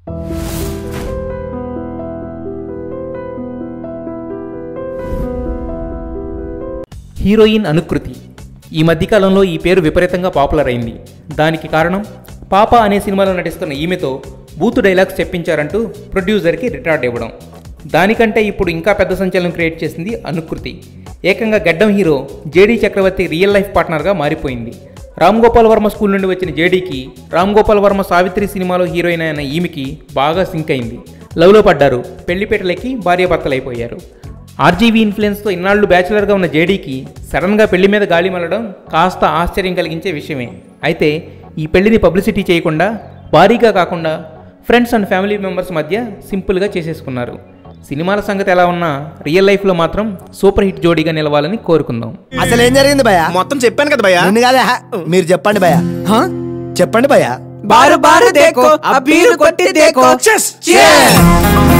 Heroine అనుకృతి ఈ మధ్యకాలంలో ఈ పేరు విపరీతంగా పాపులర్ అయింది దానికి కారణం పాప అనే సినిమాలో నటిస్తున్న ఈమెతో బూతు డైలాగ్స్ చెప్పించారంటూ ప్రొడ్యూసర్కి రిటార్డ్ ఇవ్వడం దానికంటే ఇప్పుడు ఇంకా పెద్ద సంచలనం క్రియేట్ చేసింది అనుకృతి ఏకంగా గడ్డం hero JD Chakravarthy real life పార్ట్నర్గా మారిపోయింది రామ్ గోపాల్ వర్మ స్కూల్ నుండి వచ్చిన జేడీకి రామ్ గోపాల్ వర్మ సావిత్రి సినిమాలో హీరోయిన్ అయిన ఈమెకి బాగా సింక్ అయింది లవ్లో పడ్డారు పెళ్లిపేటలకి భార్యాభర్తలైపోయారు ఆర్జీవీ ఇన్ఫ్లుయెన్స్తో ఇన్నాళ్ళు బ్యాచులర్గా ఉన్న జేడీకి సడన్గా పెళ్లి మీద గాలి మళ్ళడం కాస్త ఆశ్చర్యం కలిగించే విషయమే అయితే ఈ పెళ్లిని పబ్లిసిటీ చేయకుండా భారీగా కాకుండా ఫ్రెండ్స్ అండ్ ఫ్యామిలీ మెంబర్స్ మధ్య సింపుల్గా చేసేసుకున్నారు సినిమాల సంగతి ఎలా ఉన్నా రియల్ లైఫ్లో మాత్రం సూపర్ హిట్ జోడీగా నిలవాలని కోరుకుందాం అసలు ఏం జరిగింది భయ మొత్తం చెప్పాను కదా భయ్యా నిన్ను కాదా మీరు చెప్పండి భయ చెప్పండి భయ బారు బారు దేకో అబ్బీరు కొట్టి దేకో Cheers.